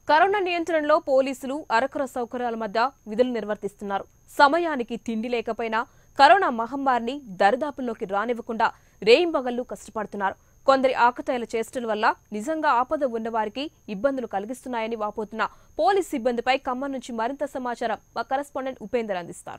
corona నియంత్రణలో పోలీసులు అరకుర సౌకర్యాల మధ్య విధులు నిర్వర్తిస్తున్నారు సమయానికి తిండి లేకపోయినా కరోనా మహమ్మారిని దరిదాపుల్లోకి రానివ్వకుండా రేయింబగళ్లు కష్టపడుతున్నారు కొందరి ఆకతాయిల చేష్టల వల్ల నిజంగా ఆపద ఉన్నవారికి ఇబ్బందులు కలిగిస్తున్నాయని వాపోతున్న పోలీస్ సిబ్బందిపై ఖమ్మం నుంచి మరింత సమాచారం మా కరెస్పాండెంట్ ఉపేందర్ అందిస్తారు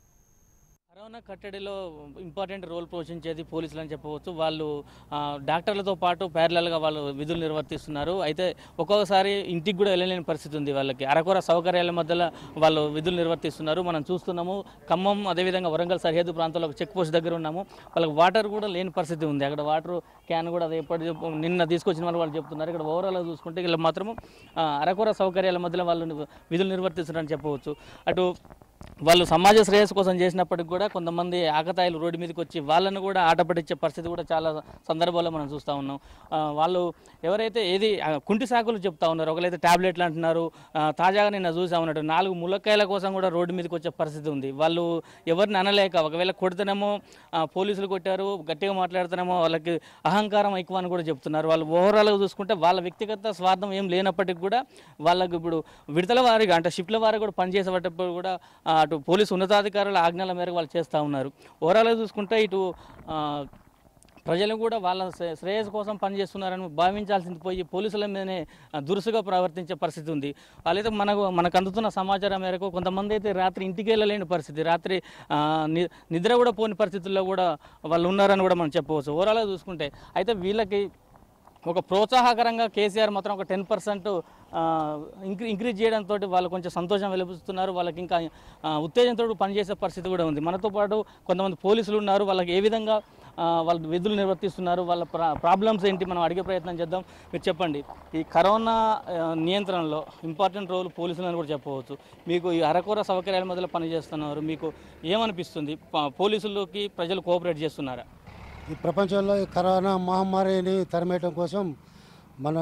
కరోనా కట్టడిలో ఇంపార్టెంట్ రోల్ పోషించేది పోలీసులు అని చెప్పవచ్చు వాళ్ళు ఆ, డాక్టర్లతో పాటు ప్యారలల్గా వాళ్ళు విధులు నిర్వర్తిస్తున్నారు అయితే ఒక్కొక్కసారి ఇంటికి కూడా వెళ్ళలేని పరిస్థితి ఉంది వాళ్ళకి అరకొర సౌకర్యాల మధ్యలో వాళ్ళు విధులు నిర్వర్తిస్తున్నారు మనం చూస్తున్నాము ఖమ్మం అదేవిధంగా వరంగల్ సరిహద్దు ప్రాంతంలో ఒక చెక్ పోస్ట్ దగ్గర ఉన్నాము వాళ్ళకి వాటర్ కూడా లేని పరిస్థితి ఉంది అక్కడ వాటర్ క్యాన్ కూడా అది ఎప్పటి నిన్న తీసుకొచ్చిన వాళ్ళు వాళ్ళు చెప్తున్నారు ఇక్కడ ఓవరాల్గా చూసుకుంటే వీళ్ళు మాత్రం ఆ, అరకొర సౌకర్యాల మధ్యలో వాళ్ళు విధులు నిర్వర్తిస్తున్నారని చెప్పవచ్చు అటు వాళ్ళు సమాజ శ్రేయస్సు కోసం చేసినప్పటికి కూడా కొంతమంది ఆకతాయిలు రోడ్డు మీదకి వచ్చి వాళ్ళను కూడా ఆట పట్టించే పరిస్థితి కూడా చాలా సందర్భాల్లో మనం చూస్తూ ఉన్నాం ఆ, వాళ్ళు ఎవరైతే ఏది ఆ, కుంటి సాకులు చెప్తా ఉన్నారు ఒకరైతే టాబ్లెట్లు అంటున్నారు ఆ, తాజాగా నిన్న చూసా ఉన్నట్టు నాలుగు ములక్కాయల కోసం కూడా రోడ్డు మీదకి వచ్చే పరిస్థితి ఉంది వాళ్ళు ఎవరిని అనలేక ఒకవేళ కొడితేనేమో ఆ, పోలీసులు కొట్టారు గట్టిగా మాట్లాడుతున్నామో వాళ్ళకి అహంకారం ఎక్కువ అని కూడా చెప్తున్నారు వాళ్ళు ఓవరాల్గా చూసుకుంటే వాళ్ళ వ్యక్తిగత స్వార్థం ఏం లేనప్పటికీ కూడా వాళ్ళకు ఇప్పుడు విడతల వారిగా అంటే షిఫ్ట్ల వారిగా కూడా పనిచేసేటప్పుడు కూడా ఆ, అటు పోలీసు ఉన్నతాధికారుల ఆజ్ఞల మేరకు వాళ్ళు చేస్తూ ఉన్నారు ఓవరాల్గా చూసుకుంటే ఇటు ఆ, ప్రజలు కూడా వాళ్ళ శ్రే- శ్రేయస్సు కోసం పనిచేస్తున్నారని భావించాల్సింది పోయి పోలీసుల మీదనే ఆ, దురుసుగా ప్రవర్తించే పరిస్థితి ఉంది వాళ్ళైతే మనకు మనకు అందుతున్న సమాచారం మేరకు కొంతమంది అయితే రాత్రి ఇంటికి వెళ్ళలేని పరిస్థితి రాత్రి ఆ, ని- నిద్ర కూడా పోని పరిస్థితుల్లో కూడా వాళ్ళు ఉన్నారని కూడా మనం చెప్పవచ్చు ఓవరాల్గా చూసుకుంటే అయితే వీళ్ళకి ఒక ప్రోత్సాహకరంగా కేసీఆర్ మాత్రం ఒక టెన్ పర్సెంట్ ఇంక్రీ ఇంక్రీజ్ చేయడంతో వాళ్ళు కొంచెం సంతోషం వెలిపిస్తున్నారు వాళ్ళకి ఇంకా ఆ, ఉత్తేజంతో పనిచేసే పరిస్థితి కూడా ఉంది మనతో పాటు కొంతమంది పోలీసులు ఉన్నారు వాళ్ళకి ఏ విధంగా ఆ, వాళ్ళు విధులు నిర్వర్తిస్తున్నారు వాళ్ళ ప్రా ప్రాబ్లమ్స్ ఏంటి మనం అడిగే ప్రయత్నం చేద్దాం మీరు చెప్పండి ఈ కరోనా ఆ, నియంత్రణలో ఇంపార్టెంట్ రోల్ పోలీసులు అని కూడా చెప్పవచ్చు మీకు ఈ అరకొర సౌకర్యాల మధ్యలో పనిచేస్తున్నారు మీకు ఏమనిపిస్తుంది ప- పోలీసులకి ప్రజలు కోఆపరేట్ చేస్తున్నారా ఈ ప్రపంచంలో ఈ కరోనా మహమ్మారిని తరిమేయటం కోసం మన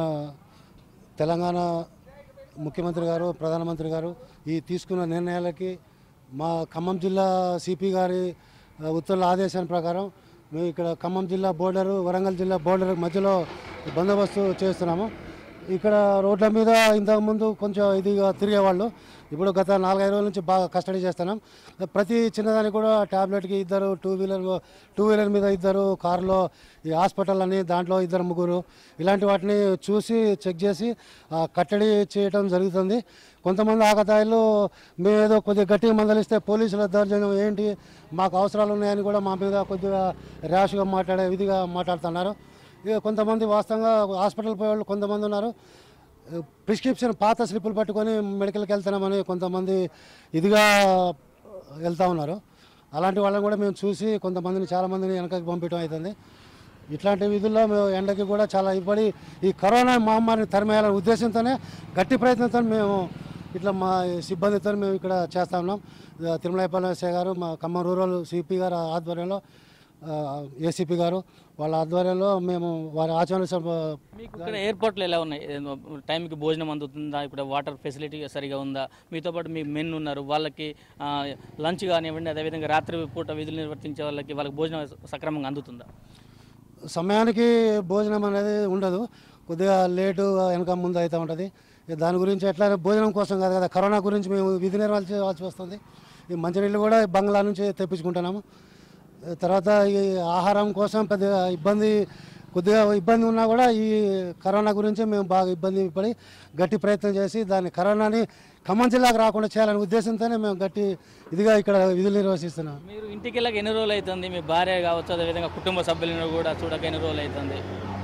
తెలంగాణ ముఖ్యమంత్రి గారు ప్రధానమంత్రి గారు ఈ తీసుకున్న నిర్ణయాలకి మా ఖమ్మం జిల్లా సిపి గారి ఆ, ఉత్తర్వుల ఆదేశాల ప్రకారం మేము ఇక్కడ ఖమ్మం జిల్లా బోర్డరు వరంగల్ జిల్లా బోర్డర్ మధ్యలో బందోబస్తు చేస్తున్నాము ఇక్కడ రోడ్ల మీద ఇంతకుముందు కొంచెం ఇదిగా తిరిగేవాళ్ళు ఇప్పుడు గత నాలుగైదు రోజుల నుంచి బాగా కస్టడీ చేస్తున్నాం ప్రతి చిన్నదానికి కూడా ట్యాబ్లెట్కి ఇద్దరు టూ వీలర్ టూ వీలర్ మీద ఇద్దరు కారులో ఈ హాస్పిటల్ అని దాంట్లో ఇద్దరు ముగ్గురు ఇలాంటి వాటిని చూసి చెక్ చేసి ఆ, కట్టడి చేయటం జరుగుతుంది కొంతమంది ఆకతాయిలు మేము ఏదో కొద్దిగా గట్టిగా మందలిస్తే పోలీసుల దౌర్జన్యం ఏంటి మాకు అవసరాలు ఉన్నాయని కూడా మా మీద కొద్దిగా ర్యాష్గా మాట్లాడే విధిగా మాట్లాడుతున్నారు ఇక కొంతమంది వాస్తవంగా హాస్పిటల్ పోయే వాళ్ళు కొంతమంది ఉన్నారు ప్రిస్క్రిప్షన్ పాత స్లిప్పులు పట్టుకొని మెడికల్కి వెళ్తున్నామని కొంతమంది ఇదిగా వెళ్తూ ఉన్నారు అలాంటి వాళ్ళని కూడా మేము చూసి కొంతమందిని చాలామందిని వెనకకి పంపించడం అవుతుంది ఇట్లాంటి విధుల్లో మేము ఎండకి కూడా చాలా ఇవ్వడి ఈ కరోనా మహమ్మారిని తరిమేయాలనే ఉద్దేశంతోనే గట్టి ప్రయత్నంతో మేము ఇట్లా మా సిబ్బందితో మేము ఇక్కడ చేస్తా ఉన్నాం తిరుమలైపాలెం ఎస్ఐ గారు మా ఖమ్మం రూరల్ సిపి గారు ఆధ్వర్యంలో ఏసీపీ గారు వాళ్ళ ఆధ్వర్యంలో మేము వారి ఆచరణ మీకు ఇక్కడ ఎయిర్పోర్ట్లు ఎలా ఉన్నాయి ఏదో టైంకి భోజనం అందుతుందా ఇప్పుడు వాటర్ ఫెసిలిటీ సరిగా ఉందా మీతో పాటు మీ మెన్ ఉన్నారు వాళ్ళకి ఆ, లంచ్ కానివ్వండి అదేవిధంగా రాత్రి పూట విధులు నిర్వర్తించే వాళ్ళకి వాళ్ళకి భోజనం సక్రమంగా అందుతుందా సమయానికి భోజనం అనేది ఉండదు కొద్దిగా లేటు వెనక ముందు అవుతూ ఉంటుంది ఇక దాని గురించి ఎట్లా భోజనం కోసం కాదు కదా కరోనా గురించి మేము విధి నిర్వహించవలసి వస్తుంది ఈ మంచినీళ్ళు కూడా బంగ్లా నుంచి తెప్పించుకుంటున్నాము తర్వాత ఈ ఆహారం కోసం పెద్దగా ఇబ్బంది కొద్దిగా ఇబ్బంది ఉన్నా కూడా ఈ కరోనా గురించి మేము బాగా ఇబ్బంది పడి గట్టి ప్రయత్నం చేసి దాన్ని కరోనాని ఖమ్మం జిల్లాకు రాకుండా చేయాలనే ఉద్దేశంతోనే మేము గట్టి ఇదిగా ఇక్కడ విధులు నిర్వహిస్తున్నాం మీరు ఇంటికి వెళ్ళక ఎన్ని రోజులు అవుతుంది మీ భార్య కావచ్చు అదేవిధంగా కుటుంబ సభ్యులను కూడా చూడక ఎన్ని రోజులు అవుతుంది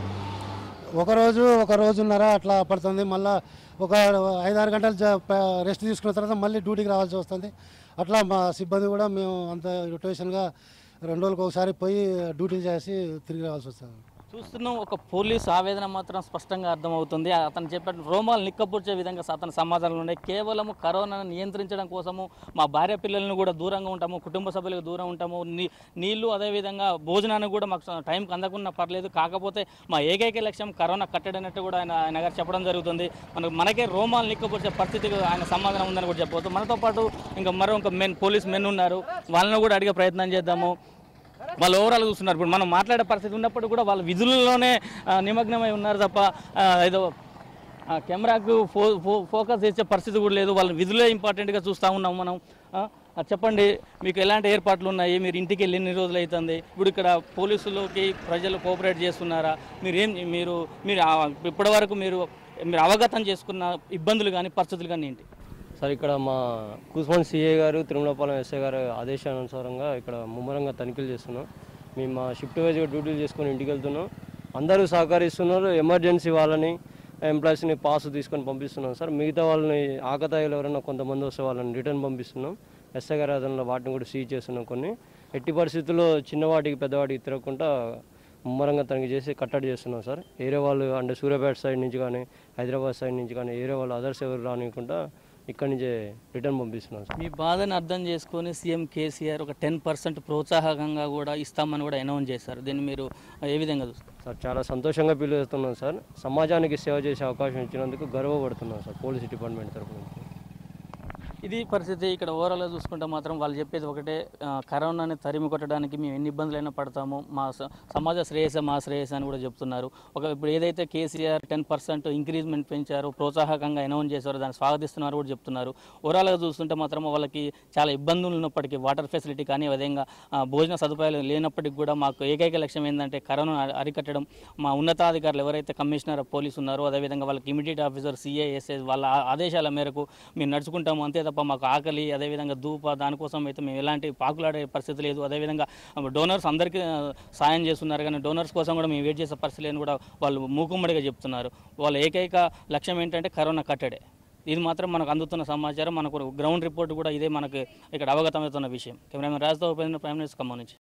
ఒక రోజు ఒక రోజున్నర అట్లా పడుతుంది మళ్ళీ ఒక ఐదారు గంటలు జ- ప- రెస్ట్ తీసుకున్న తర్వాత మళ్ళీ డ్యూటీకి రావాల్సి వస్తుంది అట్లా మా సిబ్బంది కూడా మేము అంత రొటేషన్గా రెండు రోజులకు ఒకసారి పోయి డ్యూటీలు చేసి తిరిగి రావాల్సి వస్తుంది చూస్తున్నాం ఒక పోలీస్ ఆవేదన మాత్రం స్పష్టంగా అర్థమవుతుంది అతను చెప్పిన రోమాలు నిక్కపూర్చే విధంగా అతని సమాధానాలు ఉన్నాయి కేవలం కరోనాను నియంత్రించడం కోసము మా భార్య పిల్లలను కూడా దూరంగా ఉంటాము కుటుంబ సభ్యులకు దూరం ఉంటాము నీ నీళ్లు అదేవిధంగా భోజనానికి కూడా మాకు టైంకి అందకున్నా పర్లేదు కాకపోతే మా ఏకైక లక్ష్యం కరోనా కట్టడనట్టు కూడా ఆయన ఆయన గారు చెప్పడం జరుగుతుంది మనకు మనకే రోమాలు నిక్కపూర్చే పరిస్థితికి ఆయన సమాధానం ఉందని కూడా చెప్పవచ్చు మనతో పాటు ఇంకా మరో ఒక మెన్ పోలీస్ మెన్ ఉన్నారు వాళ్ళని కూడా అడిగే ప్రయత్నం చేద్దాము వాళ్ళు ఓవరాల్ చూస్తున్నారు ఇప్పుడు మనం మాట్లాడే పరిస్థితి ఉన్నప్పుడు కూడా వాళ్ళ విధులలోనే ఆ, నిమగ్నమై ఉన్నారు తప్ప ఆ, ఏదో ఆ కెమెరాకు ఫో ఫో- ఫోకస్ చేసే పరిస్థితి కూడా లేదు వాళ్ళ విధులే ఇంపార్టెంట్గా చూస్తూ ఉన్నాం మనం ఆ, ఆ, చెప్పండి మీకు ఎలాంటి ఏర్పాట్లు ఉన్నాయి మీరు ఇంటికి వెళ్ళి ఎన్ని రోజులు అవుతుంది ఇప్పుడు ఇక్కడ పోలీసులకి ప్రజలు కోఆపరేట్ చేస్తున్నారా మీరు ఏం మీరు మీరు ఆ- ఇప్పటివరకు మీరు మీరు అవగతం చేసుకున్న ఇబ్బందులు కానీ పరిస్థితులు కానీ ఏంటి సార్ ఇక్కడ మా కూస్మాన్ సిఏ గారు తిరుమలపాలెం ఎస్ఐ గారు ఆదేశానుసారంగా ఇక్కడ ముమ్మరంగా తనిఖీలు చేస్తున్నాం మేము మా షిఫ్ట్ వైజ్గా డ్యూటీలు చేసుకొని ఇంటికి వెళ్తున్నాం అందరూ సహకరిస్తున్నారు ఎమర్జెన్సీ వాళ్ళని ఎంప్లాయీస్ని పాస్ తీసుకొని పంపిస్తున్నాం సార్ మిగతా వాళ్ళని ఆకతాయిలు ఎవరైనా కొంతమంది వస్తే వాళ్ళని రిటర్న్ పంపిస్తున్నాం ఎస్ఐ గారి ఆధ్వర్యంలో వాటిని కూడా సీజ్ చేస్తున్నాం కొన్ని ఎట్టి పరిస్థితుల్లో చిన్నవాటికి పెద్దవాటికి తిరగకుండా ముమ్మరంగా తనిఖీ చేసి కట్టడి చేస్తున్నాం సార్ ఏరే వాళ్ళు అంటే సూర్యాపేట సైడ్ నుంచి కానీ హైదరాబాద్ సైడ్ నుంచి కానీ ఏరే వాళ్ళు అదర్స్ ఎవరు రానివ్వకుండా ఇక్కడి నుంచే రిటర్న్ పంపిస్తున్నాం సార్ మీ బాధను అర్థం చేసుకొని సీఎం కేసీఆర్ ఒక టెన్ పర్సెంట్ ప్రోత్సాహకంగా కూడా ఇస్తామని కూడా అనౌన్స్ చేశారు దీన్ని మీరు ఏ విధంగా చూస్తారు సార్ చాలా సంతోషంగా ఫీల్ చేస్తున్నాం సార్ సమాజానికి సేవ చేసే అవకాశం ఇచ్చినందుకు గర్వపడుతున్నాం సార్ పోలీస్ డిపార్ట్మెంట్ తరఫు నుంచి ఇది పరిస్థితి ఇక్కడ ఓవరాల్గా చూసుకుంటే మాత్రం వాళ్ళు చెప్పేది ఒకటే ఆ, కరోనాని తరిమి కొట్టడానికి మేము ఎన్ని ఇబ్బందులైనా పడతాము మా స- సమాజ శ్రేయస మా శ్రేయస అని కూడా చెప్తున్నారు ఒక ఇప్పుడు ఏదైతే కేసీఆర్ టెన్ పర్సెంట్ ఇంక్రీజ్మెంట్ పెంచారో ప్రోత్సాహకంగా అనౌన్స్ చేశారో దాన్ని స్వాగతిస్తున్నారు కూడా చెప్తున్నారు ఓవరాల్గా చూస్తుంటే మాత్రం వాళ్ళకి చాలా ఇబ్బందులు ఉన్నప్పటికీ వాటర్ ఫెసిలిటీ కానీ విధంగా ఆ, భోజన సదుపాయాలు లేనప్పటికీ కూడా మాకు ఏకైక లక్ష్యం ఏంటంటే కరోనా అరికట్టడం మా ఉన్నతాధికారులు ఎవరైతే కమిషనర్ ఆఫ్ పోలీస్ ఉన్నారో అదేవిధంగా వాళ్ళకి ఇమీడియట్ ఆఫీసర్ సిఐఎస్ఎస్ వాళ్ళ ఆ- ఆదేశాల మేరకు మేము నడుచుకుంటాము అంతే తప్ప మాకు ఆకలి అదేవిధంగా ధూప దానికోసం అయితే మేము ఎలాంటి పాకులాడే పరిస్థితి లేదు అదేవిధంగా డోనర్స్ అందరికీ ఆ, సాయం చేస్తున్నారు కానీ డోనర్స్ కోసం కూడా మేము వెయిట్ చేసే పరిస్థితి లేని కూడా వాళ్ళు మూకుమ్మడిగా చెప్తున్నారు వాళ్ళ ఏకైక లక్ష్యం ఏంటంటే కరోనా కట్టడే ఇది మాత్రం మనకు అందుతున్న సమాచారం మనకు గ్రౌండ్ రిపోర్ట్ కూడా ఇదే మనకు ఇక్కడ అవగతమవుతున్న విషయం కెమెరామెన్ రాజుతో ఉపేంద్ర ప్రైమ్ మినిస్టర్ ఖమ్మం నుంచి